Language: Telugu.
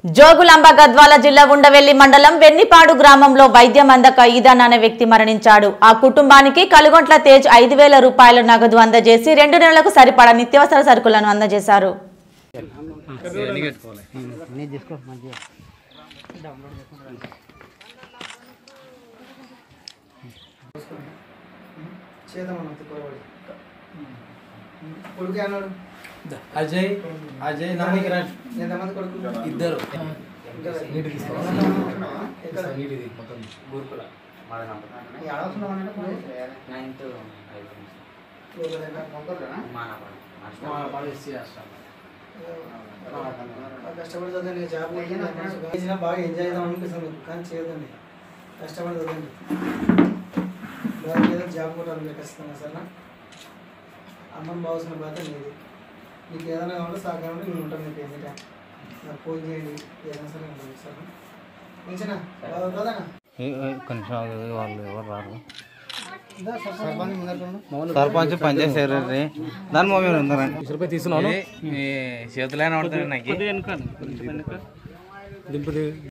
జోగులాంబ గద్వాల జిల్లా ఉండవెల్లి మండలం వెన్నిపాడు గ్రామంలో వైద్యం అందక ఈదన్ అనే వ్యక్తి మరణించాడు ఆ కుటుంబానికి కలుగొంట్ల తేజ్ ఐదు వేల రూపాయల నగదు అందజేసి రెండు నెలలకు సరిపడా నిత్యావసర సరుకులను అందజేశారు చేద్దామన్న తిప్పబడి కొడుకు అన్నాడు అజయ్ అజయ్ నానికి రా ఎంతమంది కొడుకు ఇద్దరు ఇద్దరు. నీటి తీసుకో. ఎక్కడ? నీటిది మొత్తం గురుకుల ఈ ఆడవసరం అన్నాడు ఇప్పుడు? లోపల ఎక్కడ? పంపొద్దునా? మా పాలసీ హాస్టల్ బాగా కష్టపడి చదవండి జాబ్ చేసిన బాగా ఎంజాయ్ చేద్దాం అనిపిస్తుంది కానీ చేయదండి కష్టపడి చదవండి బాగా ఏదో జాబ్ కొట్టాలి మీరు ఖచ్చితంగా సరేనా అమ్మని బాగుసిన బాధ లేదు మీకు ఏదైనా కావాలంటే సహకారం నేను ఉంటాను మీకు ఎన్ని టైం నాకు ఫోన్ చేయండి ఏదైనా సరే ఉంటుంది సరేనా మంచినా బాగా కదనా కొంచెం ఆగు, వాళ్ళు ఎవరు రారు సర్పంచ్ ముందర సర్పంచ్ పనిచేసారు దాని మమ్మీ ఉందరండి ఇరవై రూపాయలు తీసుకున్నాను చేతులైనా పడుతుంది నాకు దింపుది